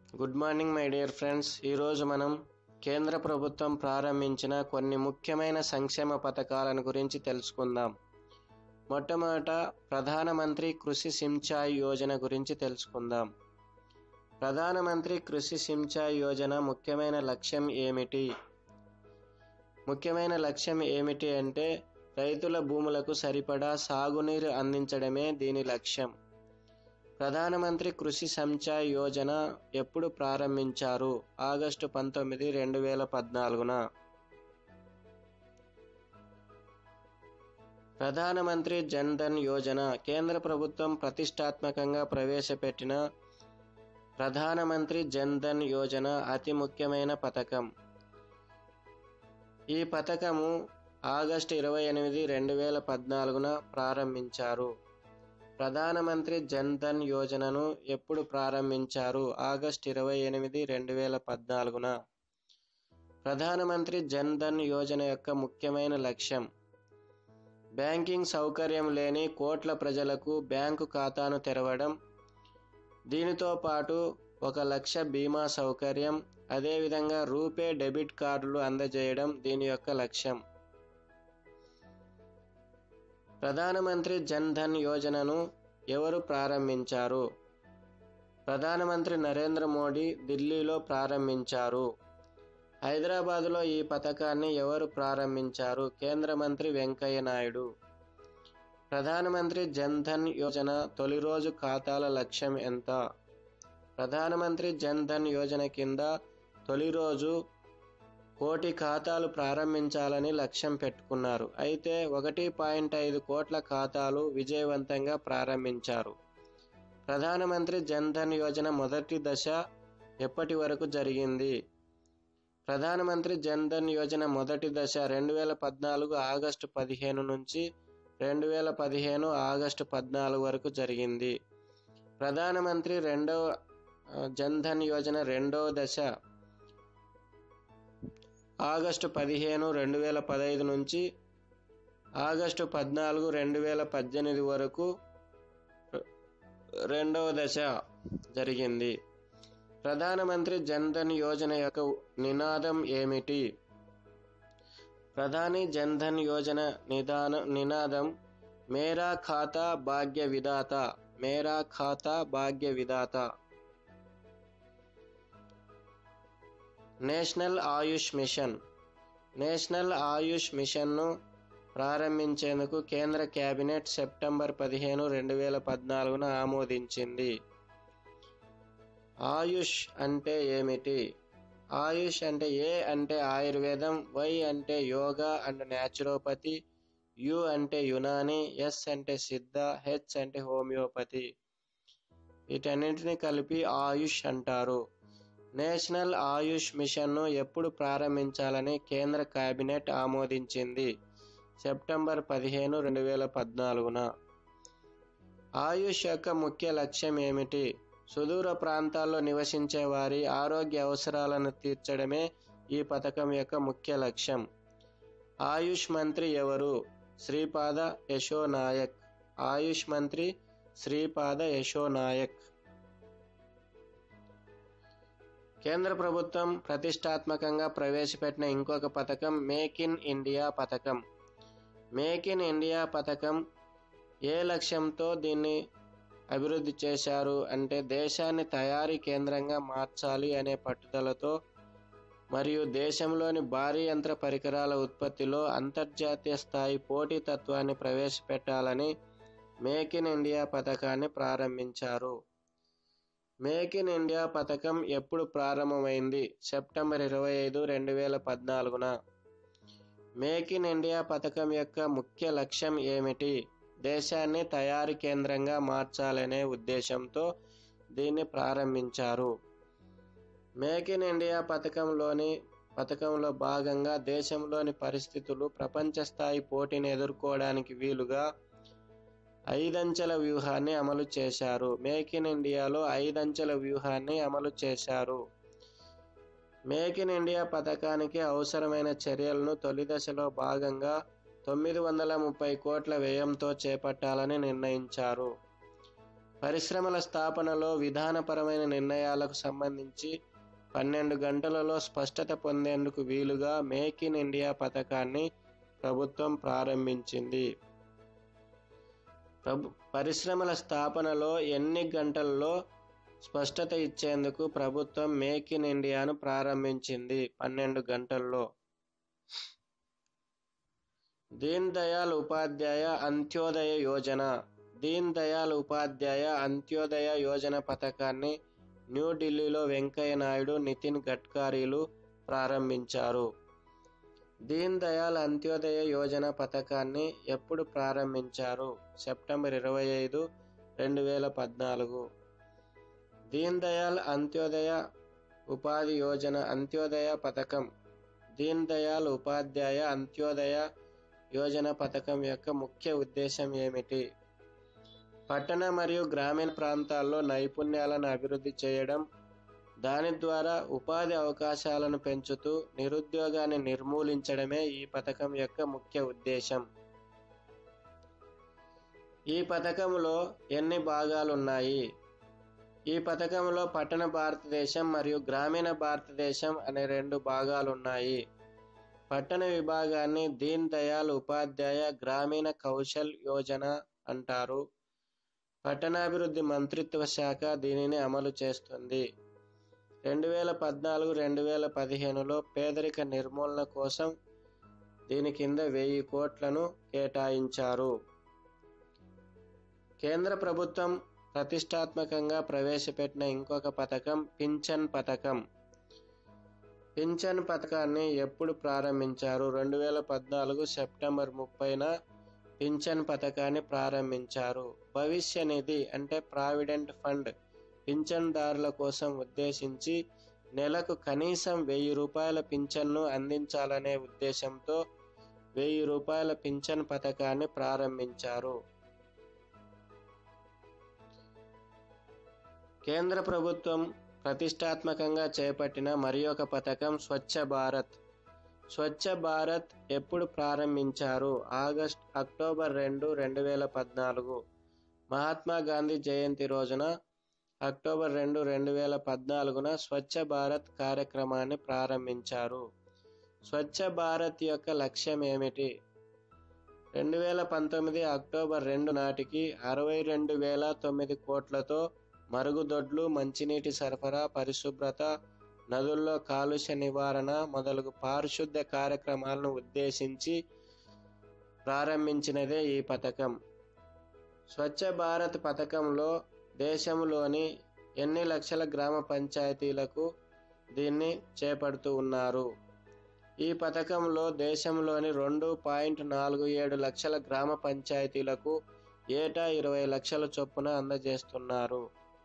good morning my dear friends ఈరోజు మనం కేంద్ర ప్రభుత్వం ప్రారంభించిన కొన్ని ముఖ్యమైన సంక్షేమ పథకాలను గురించి తెలుసుకుందాం మొట్టమొదట ప్రధానమంత్రి కృషి సించాయ్ యోజన గురించి తెలుసుకుందాం ప్రధానమంత్రి కృషి సించాయ్ యోజన ముఖ్యమైన లక్ష్యం ఏమిటి ముఖ్యమైన లక్ష్యం ఏమిటి అంటే రైతుల భూములకు సరిపడా సాగునీరు అందించడమే దీని లక్ష్యం ప్రధానమంత్రి కృషి సంచాయ్ యోజన ఎప్పుడు ప్రారంభించారు ఆగస్టు పంతొమ్మిది రెండు వేల పద్నాలుగున ప్రధానమంత్రి జన్ ధన్ యోజన కేంద్ర ప్రభుత్వం ప్రతిష్టాత్మకంగా ప్రవేశపెట్టిన ప్రధానమంత్రి జన్ ధన్ యోజన అతి ముఖ్యమైన పథకం ఈ పథకము ఆగస్టు ఇరవై ఎనిమిది రెండు వేల పద్నాలుగున ప్రారంభించారు ప్రధానమంత్రి జన్ ధన్ యోజనను ఎప్పుడు ప్రారంభించారు ఆగస్ట్ ఇరవై ఎనిమిది రెండు వేల పద్నాలుగున ప్రధానమంత్రి జన్ ధన్ యోజన యొక్క ముఖ్యమైన లక్ష్యం బ్యాంకింగ్ సౌకర్యం లేని కోట్ల ప్రజలకు బ్యాంకు ఖాతాను తెరవడం దీనితో పాటు ఒక లక్ష బీమా సౌకర్యం అదేవిధంగా రూపే డెబిట్ కార్డులు అందజేయడం దీని యొక్క లక్ష్యం ప్రధానమంత్రి జన్ ధన్ యోజనను ఎవరు ప్రారంభించారు ప్రధానమంత్రి నరేంద్ర మోడీ ఢిల్లీలో ప్రారంభించారు హైదరాబాదులో ఈ పథకాన్ని ఎవరు ప్రారంభించారు కేంద్ర మంత్రి వెంకయ్య నాయుడు ప్రధానమంత్రి జన్ ధన్ యోజన తొలి రోజు ఖాతాల లక్ష్యం ఎంత ప్రధానమంత్రి జన్ ధన్ యోజన కింద తొలి రోజు కోటి ఖాతాలు ప్రారంభించాలని లక్ష్యం పెట్టుకున్నారు అయితే ఒకటి పాయింట్ ఐదు కోట్ల ఖాతాలు విజయవంతంగా ప్రారంభించారు ప్రధానమంత్రి జన్ ధన్ యోజన మొదటి దశ ఎప్పటి వరకు జరిగింది ప్రధానమంత్రి జన్ ధన్ యోజన మొదటి దశ రెండు వేల పద్నాలుగు ఆగస్టు పదిహేను నుంచి రెండు వేల పదిహేను ఆగస్టు పద్నాలుగు వరకు జరిగింది ప్రధానమంత్రి రెండవ జన్ ధన్ యోజన రెండవ దశ ఆగస్టు పదిహేను రెండు వేల పదహైదు నుంచి ఆగస్టు పద్నాలుగు రెండు వేల పద్దెనిమిది వరకు రెండవ దశ జరిగింది ప్రధానమంత్రి జన్ ధన్ యోజన యొక్క నినాదం ఏమిటి ప్రధాని జన్ ధన్ యోజన నిదాన నినాదం మేరా ఖాతా భాగ్య విధాత మేరా Khata Bhagya Vidhata national Ayush mission national Ayush మిషన్ను ప్రారంభించేందుకు కేంద్ర కేబినెట్ సెప్టెంబర్ పదిహేను రెండు వేల పద్నాలుగున ఆమోదించింది ఆయుష్ అంటే ఏమిటి ఆయుష్ అంటే ఏ అంటే ఆయుర్వేదం వై అంటే యోగా అండ్ న్యాచురోపతి యు అంటే యునాని ఎస్ అంటే సిద్ధ హెచ్ అంటే హోమియోపతి వీటన్నింటిని కలిపి ఆయుష్ అంటారు నేషనల్ ఆయుష్ మిషన్ను ఎప్పుడు ప్రారంభించాలని కేంద్ర కేబినెట్ ఆమోదించింది సెప్టెంబర్ పదిహేను రెండు వేల పద్నాలుగున ఆయుష్ యొక్క ముఖ్య లక్ష్యం ఏమిటి సుదూర ప్రాంతాల్లో నివసించే వారి ఆరోగ్య అవసరాలను తీర్చడమే ఈ పథకం యొక్క ముఖ్య లక్ష్యం ఆయుష్ మంత్రి ఎవరు శ్రీపాద యశో నాయక్ ఆయుష్ మంత్రి శ్రీపాద యశో నాయక్ కేంద్ర ప్రభుత్వం ప్రతిష్టాత్మకంగా ప్రవేశపెట్టిన ఇంకొక పథకం మేక్ ఇన్ ఇండియా పథకం మేక్ ఇన్ ఇండియా పథకం ఏ లక్ష్యంతో దీన్ని అభివృద్ధి చేశారు అంటే దేశాన్ని తయారీ కేంద్రంగా మార్చాలి అనే పట్టుదలతో మరియు దేశంలోని భారీ యంత్ర పరికరాల ఉత్పత్తిలో అంతర్జాతీయ స్థాయి పోటీతత్వాన్ని ప్రవేశపెట్టాలని మేక్ ఇన్ ఇండియా పథకాన్ని ప్రారంభించారు మేక్ ఇన్ ఇండియా పథకం ఎప్పుడు ప్రారంభమైంది సెప్టెంబర్ ఇరవై ఐదు రెండు వేల పద్నాలుగున మేక్ ఇన్ ఇండియా పథకం యొక్క ముఖ్య లక్ష్యం ఏమిటి దేశాన్ని తయారీ కేంద్రంగా మార్చాలనే ఉద్దేశంతో దీన్ని ప్రారంభించారు మేక్ ఇన్ ఇండియా పథకంలోని పథకంలో భాగంగా దేశంలోని పరిస్థితులు ప్రపంచ స్థాయి పోటీని ఎదుర్కోవడానికి వీలుగా ఐదంచెల వ్యూహాన్ని అమలు చేశారు మేక్ ఇన్ ఇండియాలో ఐదంచెల వ్యూహాన్ని అమలు చేశారు మేక్ ఇన్ ఇండియా పథకానికి అవసరమైన చర్యలను తొలి దశలో భాగంగా తొమ్మిది వందల ముప్పై కోట్ల వ్యయంతో చేపట్టాలని నిర్ణయించారు పరిశ్రమల స్థాపనలో విధానపరమైన నిర్ణయాలకు సంబంధించి పన్నెండు గంటలలో స్పష్టత పొందేందుకు వీలుగా మేక్ ఇన్ ఇండియా పథకాన్ని ప్రభుత్వం ప్రారంభించింది ప్రభు పరిశ్రమల స్థాపనలో ఎన్ని గంటల్లో స్పష్టత ఇచ్చేందుకు ప్రభుత్వం మేక్ ఇన్ ఇండియాను ప్రారంభించింది పన్నెండు గంటల్లో దీన్ దయాళ్ ఉపాధ్యాయ అంత్యోదయ యోజన దీన్ దయాళ్ ఉపాధ్యాయ అంత్యోదయ యోజన పథకాన్ని న్యూఢిల్లీలో వెంకయ్య నాయుడు నితిన్ గడ్కరీలు ప్రారంభించారు దీన్ దయాళ్ అంత్యోదయ యోజన పథకాన్ని ఎప్పుడు ప్రారంభించారు సెప్టెంబర్ ఇరవై ఐదు రెండు వేల పద్నాలుగు దీన్ దయాళ్ అంత్యోదయ ఉపాధి యోజన అంత్యోదయ పథకం దీన్ దయాళ్ ఉపాధ్యాయ అంత్యోదయ యోజన పథకం యొక్క ముఖ్య ఉద్దేశం ఏమిటి పట్టణ మరియు గ్రామీణ ప్రాంతాల్లో నైపుణ్యాలను అభివృద్ధి చేయడం దాని ద్వారా ఉపాధి అవకాశాలను పెంచుతూ నిరుద్యోగాన్ని నిర్మూలించడమే ఈ పథకం యొక్క ముఖ్య ఉద్దేశం ఈ పథకంలో ఎన్ని భాగాలున్నాయి ఈ పథకంలో పట్టణ భారతదేశం మరియు గ్రామీణ భారతదేశం అనే రెండు భాగాలున్నాయి పట్టణ విభాగాన్ని దీన్ దయాళ్ ఉపాధ్యాయ గ్రామీణ కౌశల్ యోజన అంటారు పట్టణాభివృద్ధి మంత్రిత్వ శాఖ దీనిని అమలు చేస్తుంది రెండు వేల పద్నాలుగు రెండు వేల పదిహేనులో పేదరిక నిర్మూలన కోసం దీని కింద వెయ్యి కోట్లను కేటాయించారు కేంద్ర ప్రభుత్వం ప్రతిష్టాత్మకంగా ప్రవేశపెట్టిన ఇంకొక పథకం పింఛన్ పథకం పింఛన్ పథకాన్ని ఎప్పుడు ప్రారంభించారు రెండు వేల పద్నాలుగు సెప్టెంబర్ ముప్పైన పింఛన్ పథకాన్ని ప్రారంభించారు భవిష్య నిధి అంటే ప్రావిడెంట్ ఫండ్ పింఛన్దారుల కోసం ఉద్దేశించి నెలకు కనీసం వెయ్యి రూపాయల పింఛన్ను అందించాలనే ఉద్దేశంతో వెయ్యి రూపాయల పింఛన్ పథకాన్ని ప్రారంభించారు కేంద్ర ప్రభుత్వం ప్రతిష్టాత్మకంగా చేపట్టిన మరి ఒక పథకం స్వచ్ఛ భారత్ స్వచ్ఛ భారత్ ఎప్పుడు ప్రారంభించారు ఆగస్ట్ అక్టోబర్ రెండు రెండు వేల పద్నాలుగు మహాత్మా గాంధీ జయంతి రోజున అక్టోబర్ రెండు రెండు వేల పద్నాలుగున స్వచ్ఛ భారత్ కార్యక్రమాన్ని ప్రారంభించారు స్వచ్ఛ భారత్ యొక్క లక్ష్యం ఏమిటి రెండు వేల పంతొమ్మిది అక్టోబర్ రెండు నాటికి అరవై రెండు వేల తొమ్మిది కోట్లతో మరుగుదొడ్లు మంచినీటి సరఫరా పరిశుభ్రత నదుల్లో కాలుష్య నివారణ మొదలగు పారిశుద్ధ కార్యక్రమాలను ఉద్దేశించి ప్రారంభించినదే ఈ పథకం స్వచ్ఛ భారత్ పథకంలో దేశంలోని ఎన్ని లక్షల గ్రామ పంచాయతీలకు దీన్ని చేపడుతూ ఉన్నారు ఈ పథకంలో దేశంలోని రెండు పాయింట్ నాలుగు ఏడు లక్షల గ్రామ పంచాయతీలకు ఏటా ఇరవై లక్షల చొప్పున అందజేస్తున్నారు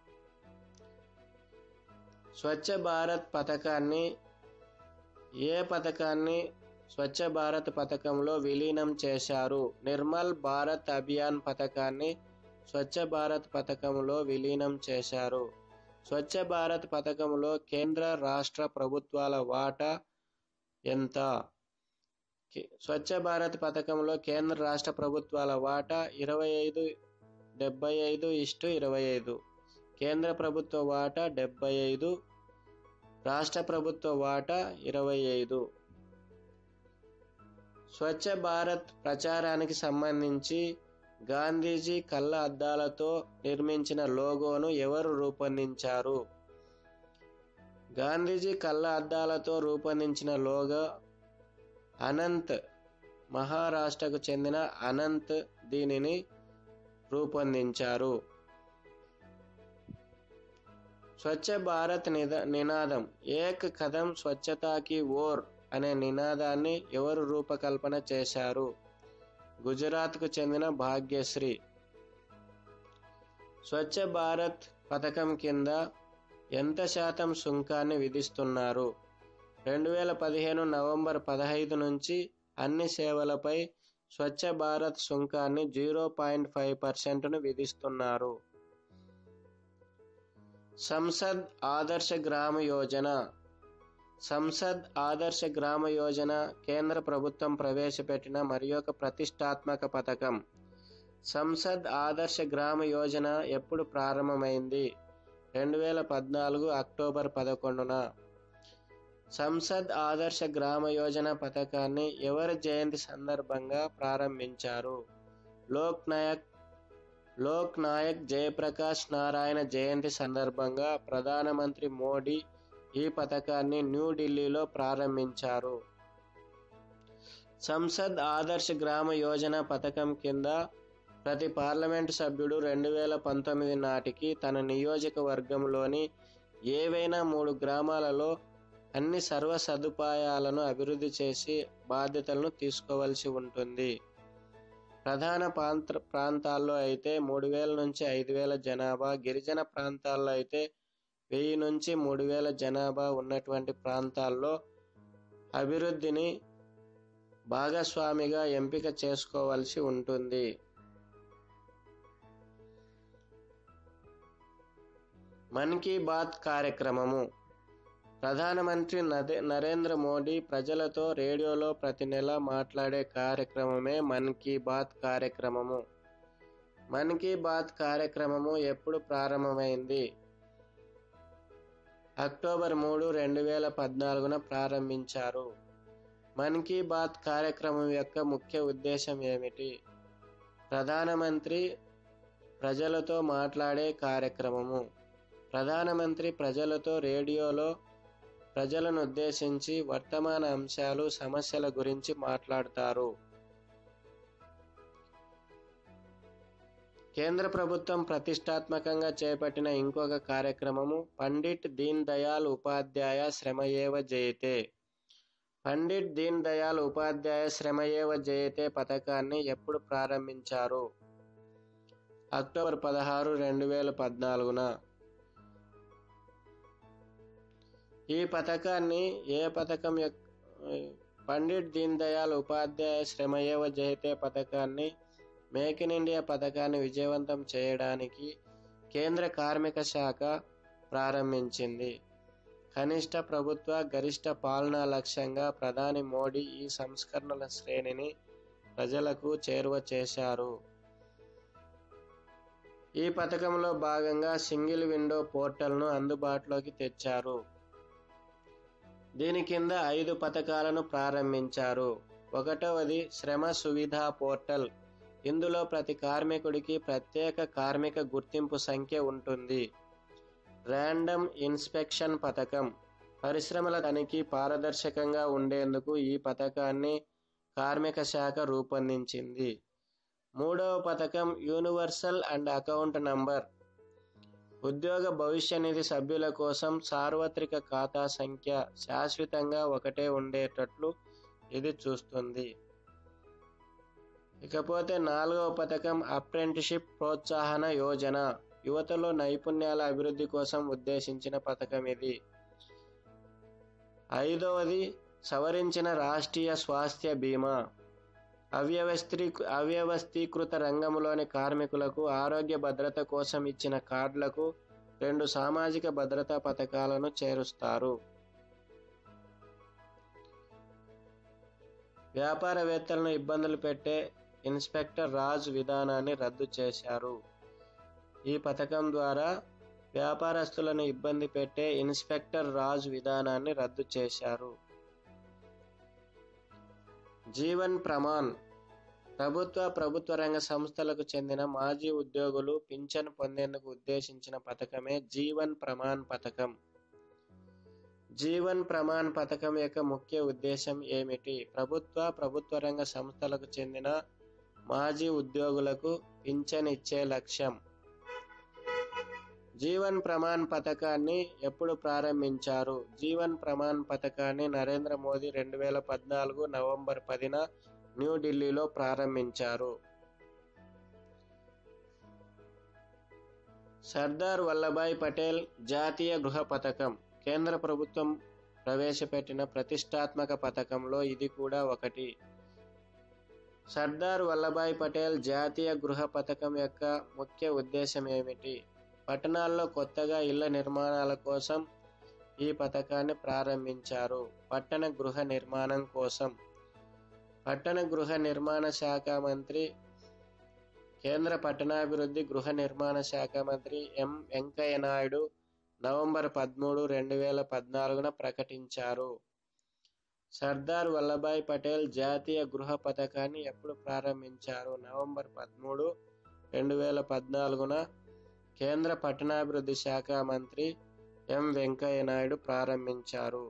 స్వచ్ఛ భారత్ పథకాన్ని ఏ పథకాన్ని స్వచ్ఛ భారత్ పథకంలో విలీనం చేశారు నిర్మల్ భారత్ అభియాన్ పథకాన్ని స్వచ్ఛ భారత్ పథకంలో విలీనం చేశారు స్వచ్ఛ భారత్ పథకంలో కేంద్ర రాష్ట్ర ప్రభుత్వాల వాటా ఎంత కే- స్వచ్ఛ భారత్ పథకంలో కేంద్ర రాష్ట్ర ప్రభుత్వాల వాటా ఇరవై ఐదు డెబ్బై ఐదు ఇష్టు ఇరవై ఐదు కేంద్ర ప్రభుత్వ వాటా డెబ్బై ఐదు రాష్ట్ర ప్రభుత్వ వాటా ఇరవై ఐదు స్వచ్ఛ భారత్ ప్రచారానికి సంబంధించి గాంధీజీ కళ్ళ అద్దాలతో నిర్మించిన లోగోను ఎవరు రూపొందించారు గాంధీజీ కళ్ళ అద్దాలతో రూపొందించిన లోగో అనంత్ మహారాష్ట్రకు చెందిన అనంత్ దీనిని రూపొందించారు స్వచ్ఛ భారత్ నిద నినాదం ఏక్ కదం స్వచ్ఛతాకి ఓర్ అనే నినాదాన్ని ఎవరు రూపకల్పన చేశారు గుజరాత్కు చెందిన భాగ్యశ్రీ స్వచ్ఛ భారత్ పథకం కింద ఎంత శాతం సుంకాన్ని విధిస్తున్నారు రెండు వేల పదిహేను నవంబర్ పదహైదు నుంచి అన్ని సేవలపై స్వచ్ఛ భారత్ సుంకాన్ని జీరో పాయింట్ ఫైవ్ పర్సెంట్ను విధిస్తున్నారు సంసద్ ఆదర్శ గ్రామ యోజన సంసద్ ఆదర్శ గ్రామ యోజన కేంద్ర ప్రభుత్వం ప్రవేశపెట్టిన మరి ఒక ప్రతిష్టాత్మక పథకం సంసద్ ఆదర్శ గ్రామ యోజన ఎప్పుడు ప్రారంభమైంది రెండు వేల పద్నాలుగు అక్టోబర్ పదకొండున సంసద్ ఆదర్శ గ్రామ యోజన పథకాన్ని ఎవరి జయంతి సందర్భంగా ప్రారంభించారు లోక్ నాయక్ లోక్ నాయక్ జయప్రకాష్ నారాయణ జయంతి సందర్భంగా ప్రధానమంత్రి మోడీ ఈ పథకాన్ని న్యూఢిల్లీలో ప్రారంభించారు సంసద్ ఆదర్శ్ గ్రామ యోజన పథకం కింద ప్రతి పార్లమెంటు సభ్యుడు రెండు వేల పంతొమ్మిది నాటికి తన నియోజకవర్గంలోని ఏవైనా మూడు గ్రామాలలో అన్ని సర్వ సదుపాయాలను అభివృద్ధి చేసి బాధ్యతలను తీసుకోవలసి ఉంటుంది ప్రధాన ప్రాంత ప్రాంతాల్లో అయితే మూడు వేల నుంచి ఐదు వేల జనాభా గిరిజన ప్రాంతాల్లో అయితే వెయ్యి నుంచి మూడు వేల జనాభా ఉన్నటువంటి ప్రాంతాల్లో అభివృద్ధిని భాగస్వామిగా ఎంపిక చేసుకోవలసి ఉంటుంది మన్ కీ బాత్ కార్యక్రమము ప్రధానమంత్రి నదే నరేంద్ర మోడీ ప్రజలతో రేడియోలో ప్రతి నెల మాట్లాడే కార్యక్రమమే మన్ కీ బాత్ కార్యక్రమము మన్ కీ బాత్ కార్యక్రమము ఎప్పుడు ప్రారంభమైంది అక్టోబర్ మూడు రెండు వేల పద్నాలుగున ప్రారంభించారు మన్ కీ బాత్ కార్యక్రమం యొక్క ముఖ్య ఉద్దేశం ఏమిటి ప్రధానమంత్రి ప్రజలతో మాట్లాడే కార్యక్రమము ప్రధానమంత్రి ప్రజలతో రేడియోలో ప్రజలను ఉద్దేశించి వర్తమాన అంశాలు సమస్యల గురించి మాట్లాడతారు కేంద్ర ప్రభుత్వం ప్రతిష్టాత్మకంగా చేపట్టిన ఇంకొక కార్యక్రమము పండిట్ దీన్ దయాళ్ ఉపాధ్యాయ శ్రమయేవ జయతే పండిట్ దీన్ దయాళ్ ఉపాధ్యాయ శ్రమయేవ జయతే పథకాన్ని ఎప్పుడు ప్రారంభించారు అక్టోబర్ పదహారు రెండు వేల పద్నాలుగున ఈ పథకాన్ని ఏ పథకం యొక్క పండిట్ దీన్ దయాళ్ ఉపాధ్యాయ శ్రమయేవ జయతే పథకాన్ని మేక్ ఇన్ ఇండియా పథకాన్ని విజయవంతం చేయడానికి కేంద్ర కార్మిక శాఖ ప్రారంభించింది కనిష్ట ప్రభుత్వ గరిష్ట పాలనా లక్ష్యంగా ప్రధాని మోడీ ఈ సంస్కరణల శ్రేణిని ప్రజలకు చేరువ చేశారు ఈ పథకంలో భాగంగా సింగిల్ విండో పోర్టల్ను అందుబాటులోకి తెచ్చారు దీని కింద ఐదు పథకాలను ప్రారంభించారు ఒకటవది శ్రమ సువిధ పోర్టల్ ఇందులో ప్రతి కార్మికుడికి ప్రత్యేక కార్మిక గుర్తింపు సంఖ్య ఉంటుంది ర్యాండమ్ ఇన్స్పెక్షన్ పథకం పరిశ్రమల తనిఖీ పారదర్శకంగా ఉండేందుకు ఈ పథకాన్ని కార్మిక శాఖ రూపొందించింది మూడవ పథకం యూనివర్సల్ అండ్ అకౌంట్ నంబర్ ఉద్యోగ భవిష్య నిధి సభ్యుల కోసం సార్వత్రిక ఖాతా సంఖ్య శాశ్వతంగా ఒకటే ఉండేటట్లు ఇది చూస్తుంది ఇకపోతే నాలుగవ పథకం అప్రెంటిషిప్ ప్రోత్సాహన యోజన యువతలో నైపుణ్యాల అభివృద్ధి కోసం ఉద్దేశించిన పథకం ఇది ఐదవది సవరించిన రాష్ట్రీయ స్వాస్థ్య బీమా అవ్యవస్థీ అవ్యవస్థీకృత రంగంలోని కార్మికులకు ఆరోగ్య భద్రత కోసం ఇచ్చిన కార్డులకు రెండు సామాజిక భద్రతా పథకాలను చేరుస్తారు వ్యాపారవేత్తలను ఇబ్బందులు పెట్టే ఇన్స్పెక్టర్ రాజ్ విధానాన్ని రద్దు చేశారు ఈ పథకం ద్వారా వ్యాపారస్తులను ఇబ్బంది పెట్టే ఇన్స్పెక్టర్ రాజ్ విధానాన్ని రద్దు చేశారు జీవన్ ప్రమాణ్ ప్రభుత్వ ప్రభుత్వ రంగ సంస్థలకు చెందిన మాజీ ఉద్యోగులు పింఛన్ పొందేందుకు ఉద్దేశించిన పథకమే జీవన్ ప్రమాణ్ పథకం జీవన్ ప్రమాణ్ పథకం యొక్క ముఖ్య ఉద్దేశం ఏమిటి ప్రభుత్వ ప్రభుత్వ రంగ సంస్థలకు చెందిన మాజీ ఉద్యోగులకు పింఛన్ ఇచ్చే లక్ష్యం జీవన్ ప్రమాణ్ పథకాన్ని ఎప్పుడు ప్రారంభించారు జీవన్ ప్రమాణ్ పథకాన్ని నరేంద్ర మోదీ రెండు వేల పద్నాలుగు నవంబర్ పదిన న్యూఢిల్లీలో ప్రారంభించారు సర్దార్ వల్లభాయ్ పటేల్ జాతీయ గృహ పథకం కేంద్ర ప్రభుత్వం ప్రవేశపెట్టిన ప్రతిష్టాత్మక పథకంలో ఇది కూడా ఒకటి సర్దార్ వల్లభాయ్ పటేల్ జాతీయ గృహ పథకం యొక్క ముఖ్య ఉద్దేశం ఏమిటి పట్టణాల్లో కొత్తగా ఇళ్ల నిర్మాణాల కోసం ఈ పథకాన్ని ప్రారంభించారు పట్టణ గృహ నిర్మాణం కోసం పట్టణ గృహ నిర్మాణ శాఖ మంత్రి కేంద్ర పట్టణాభివృద్ధి గృహ నిర్మాణ శాఖ మంత్రి ఎం వెంకయ్య నాయుడు నవంబర్ పదమూడు రెండు వేల పద్నాలుగున ప్రకటించారు సర్దార్ వల్లభాయ్ పటేల్ జాతీయ గృహ పథకాన్ని ఎప్పుడు ప్రారంభించారు నవంబర్ పదమూడు రెండు వేల పద్నాలుగున కేంద్ర పట్టణాభివృద్ధి శాఖ మంత్రి ఎం వెంకయ్య నాయుడు ప్రారంభించారు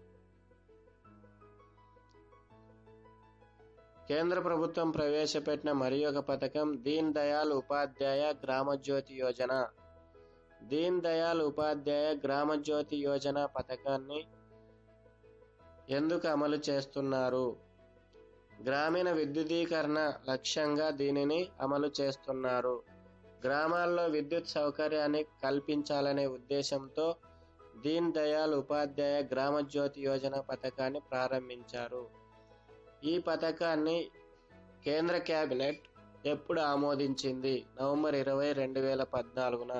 కేంద్ర ప్రభుత్వం ప్రవేశపెట్టిన మరి ఒక పథకం దీన్ దయాళ్ ఉపాధ్యాయ గ్రామజ్యోతి యోజన దీన్ దయాళ్ ఉపాధ్యాయ గ్రామజ్యోతి యోజన పథకాన్ని ఎందుకు అమలు చేస్తున్నారు గ్రామీణ విద్యుదీకరణ లక్ష్యంగా దీనిని అమలు చేస్తున్నారు గ్రామాల్లో విద్యుత్ సౌకర్యాన్ని కల్పించాలనే ఉద్దేశంతో దీన్ దయాళ్ ఉపాధ్యాయ గ్రామజ్యోతి యోజన పథకాన్ని ప్రారంభించారు ఈ పథకాన్ని కేంద్ర కేబినెట్ ఎప్పుడు ఆమోదించింది నవంబర్ ఇరవై రెండు వేల పద్నాలుగున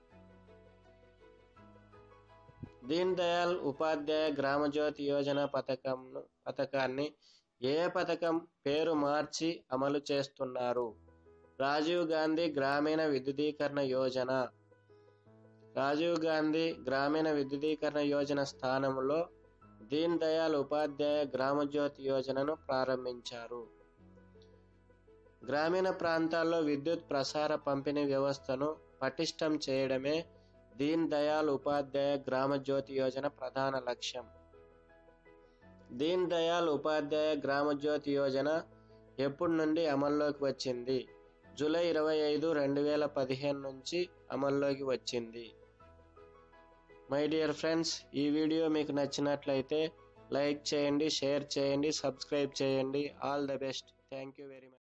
దీన్ దయాళ్ ఉపాధ్యాయ గ్రామజ్యోతి యోజన పథకం పథకాన్ని ఏ పథకం పేరు మార్చి అమలు చేస్తున్నారు రాజీవ్ గాంధీ గ్రామీణ విద్యుదీకరణ యోజన రాజీవ్ గాంధీ గ్రామీణ విద్యుదీకరణ యోజన స్థానంలో దీన్ దయాళ్ ఉపాధ్యాయ గ్రామజ్యోతి యోజనను ప్రారంభించారు గ్రామీణ ప్రాంతాల్లో విద్యుత్ ప్రసార పంపిణీ వ్యవస్థను పటిష్టం చేయడమే దీన్ దయాళ్ ఉపాధ్యాయ గ్రామజ్యోతి యోజన ప్రధాన లక్ష్యం దీన్ దయాళ్ ఉపాధ్యాయ గ్రామజ్యోతి యోజన ఎప్పటి నుండి అమల్లోకి వచ్చింది జూలై ఇరవై ఐదు రెండు వేల పదిహేను నుంచి అమల్లోకి వచ్చింది మై డియర్ ఫ్రెండ్స్ ఈ వీడియో మీకు నచ్చినట్లయితే లైక్ చేయండి షేర్ చేయండి సబ్స్క్రైబ్ చేయండి all the best thank you very much